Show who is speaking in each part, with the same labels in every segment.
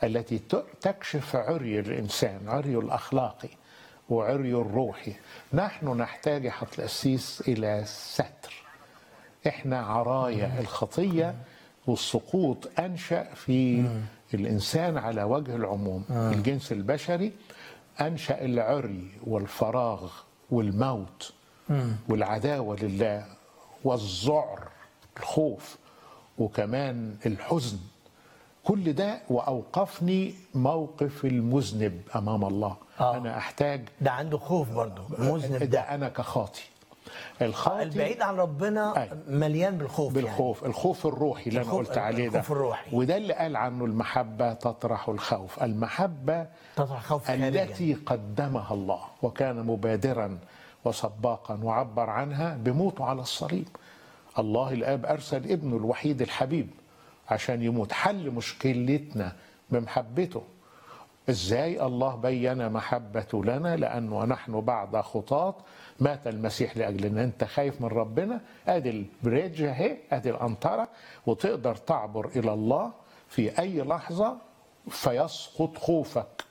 Speaker 1: التي ت- تكشف عري الانسان عريه الاخلاقي وعريه الروحي نحن نحتاج يا حضرة القسيس الى ستر احنا عرايا الخطيه والسقوط انشا في الانسان على وجه العموم الجنس البشري انشا العري والفراغ والموت والعداوه لله والذعر الخوف وكمان الحزن كل ده واوقفني موقف المذنب امام الله
Speaker 2: آه.
Speaker 1: انا احتاج
Speaker 2: ده عنده خوف برضه مذنب
Speaker 1: ده
Speaker 2: ده
Speaker 1: انا كخاطي الخاطي
Speaker 2: البعيد عن ربنا
Speaker 1: أي.
Speaker 2: مليان بالخوف
Speaker 1: بالخوف الخوف الروحي اللي انا
Speaker 2: الخوف-
Speaker 1: قلت عليه ده
Speaker 2: الخوف الروحي.
Speaker 1: وده اللي قال عنه المحبه تطرح الخوف المحبه
Speaker 2: يعني تطرح خوف خارجا
Speaker 1: التي قدمها الله وكان مبادرا وسباقا وعبر عنها بموته على الصليب الله الاب ارسل ابنه الوحيد الحبيب عشان يموت حل مشكلتنا بمحبته ازاي الله بين محبته لنا لانه نحن بعد خطاة مات المسيح لاجلنا انت خايف من ربنا ادي البريدج اهي ادي الانطره وتقدر تعبر الى الله في اي لحظه فيسقط خوفك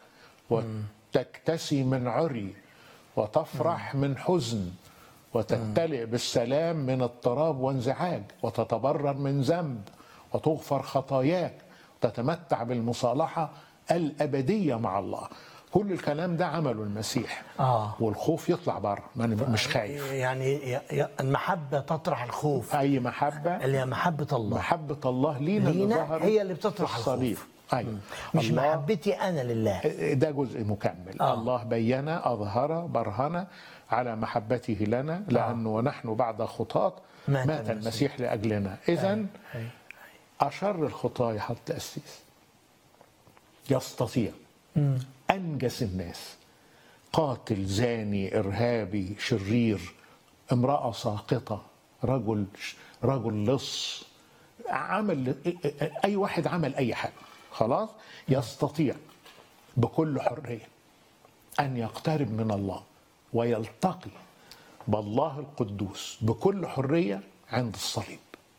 Speaker 1: وتكتسي من عري وتفرح من حزن وتمتلئ بالسلام من اضطراب وانزعاج وتتبرر من ذنب وتغفر خطاياك وتتمتع بالمصالحه الابديه مع الله كل الكلام ده عمله المسيح
Speaker 2: آه.
Speaker 1: والخوف يطلع بره ما أنا مش خايف
Speaker 2: يعني ي- ي- المحبة تطرح الخوف
Speaker 1: اي محبه
Speaker 2: اللي هي محبة الله
Speaker 1: محبه الله لينا اللي
Speaker 2: لينا
Speaker 1: ظهرت
Speaker 2: هي اللي بتطرح
Speaker 1: في الصليب
Speaker 2: الخوف.
Speaker 1: ايوه
Speaker 2: مش
Speaker 1: الله-
Speaker 2: محبتي أنا لله
Speaker 1: ده جزء مكمل
Speaker 2: آه.
Speaker 1: آه. الله بين أظهر برهن على محبته لنا لأنه ونحن بعد خطاة
Speaker 2: مات
Speaker 1: مات, مات
Speaker 2: المسيح.
Speaker 1: المسيح لأجلنا إذا
Speaker 2: أي.
Speaker 1: أشر الخطاة حط تأسيس يستطيع أنجس الناس قاتل زاني إرهابي شرير امرأة ساقطة رجل رجل لص عمل أي واحد عمل أي حاجة خلاص يستطيع بكل حرية أن يقترب من الله ويلتقي بالله القدوس بكل حرية عند الصليب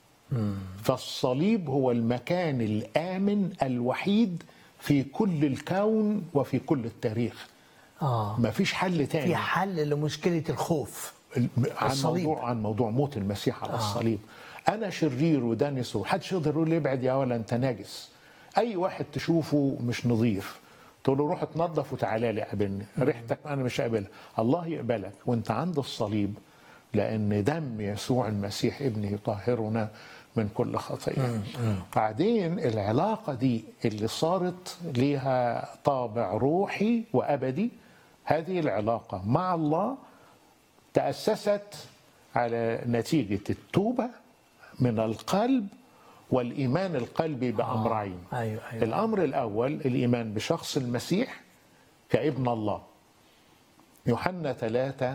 Speaker 1: فالصليب هو المكان الآمن الوحيد في كل الكون وفي كل التاريخ
Speaker 2: آه
Speaker 1: ما فيش حل
Speaker 2: في
Speaker 1: تاني
Speaker 2: حل لمشكلة الخوف
Speaker 1: عن
Speaker 2: الصليب.
Speaker 1: موضوع عن موضوع موت المسيح على الصليب انا شرير ودنس ومحدش يقدر يقول لي ابعد يا ولا انت ناجس اي واحد تشوفه مش نظيف تقول له روح اتنضف وتعالى لي قابلني ريحتك انا مش قابلها الله يقبلك وانت عند الصليب لان دم يسوع المسيح ابنه يطهرنا من كل خطيه بعدين العلاقه دي اللي صارت ليها طابع روحي وابدي هذه العلاقه مع الله تأسست على نتيجة التوبة من القلب والإيمان القلبي بأمرين
Speaker 2: أيوه أيوه
Speaker 1: الأمر الأول الإيمان بشخص المسيح كابن الله يوحنا 3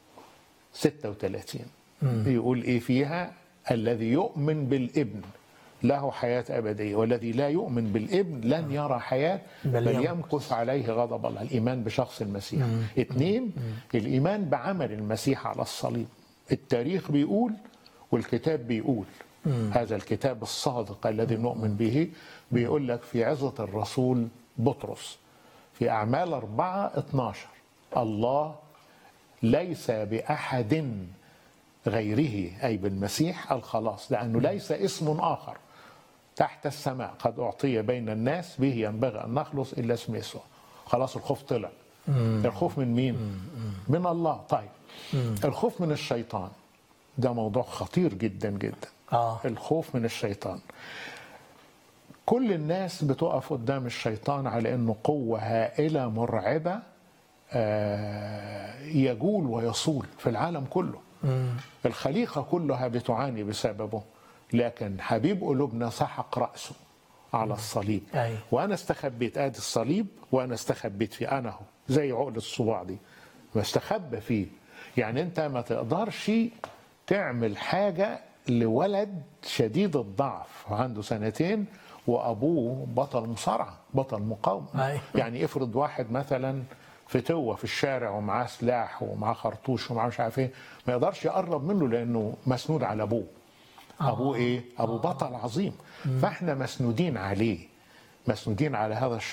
Speaker 1: 36 يقول إيه فيها الذي يؤمن بالابن له حياة أبدية والذي لا يؤمن بالابن لن يرى حياة
Speaker 2: بل
Speaker 1: بل
Speaker 2: يمكث.
Speaker 1: يمكث عليه غضب الله الإيمان بشخص المسيح اثنين الإيمان بعمل المسيح على الصليب التاريخ بيقول والكتاب بيقول هذا الكتاب الصادق الذي نؤمن به بيقول لك في عظة الرسول بطرس في أعمال أربعة 12 الله ليس بأحد غيره أي بالمسيح الخلاص لأنه ليس اسم آخر تحت السماء قد أعطي بين الناس به ينبغي أن نخلص إلا اسم يسوع خلاص الخوف طلع الخوف من مين؟ من الله طيب الخوف من الشيطان ده موضوع خطير جدا جدا
Speaker 2: آه.
Speaker 1: الخوف من الشيطان كل الناس بتقف قدام الشيطان على انه قوه هائله مرعبه آه، يجول ويصول في العالم كله الخليقه كلها بتعاني بسببه لكن حبيب قلوبنا سحق راسه على الصليب
Speaker 2: أيوة.
Speaker 1: وانا استخبيت ادي الصليب وانا استخبيت فيه انا اهو زي عقل الصباع دي واستخبى فيه يعني انت ما تقدرش تعمل حاجه لولد شديد الضعف عنده سنتين وابوه بطل مصارعه بطل مقاومه
Speaker 2: أيوة.
Speaker 1: يعني افرض واحد مثلا فتوه في الشارع ومعاه سلاح ومعاه خرطوش ومعاه مش عارف ايه ما يقدرش يقرب منه لانه مسنود على ابوه ابوه ايه ابو بطل عظيم فاحنا مسنودين عليه مسنودين على هذا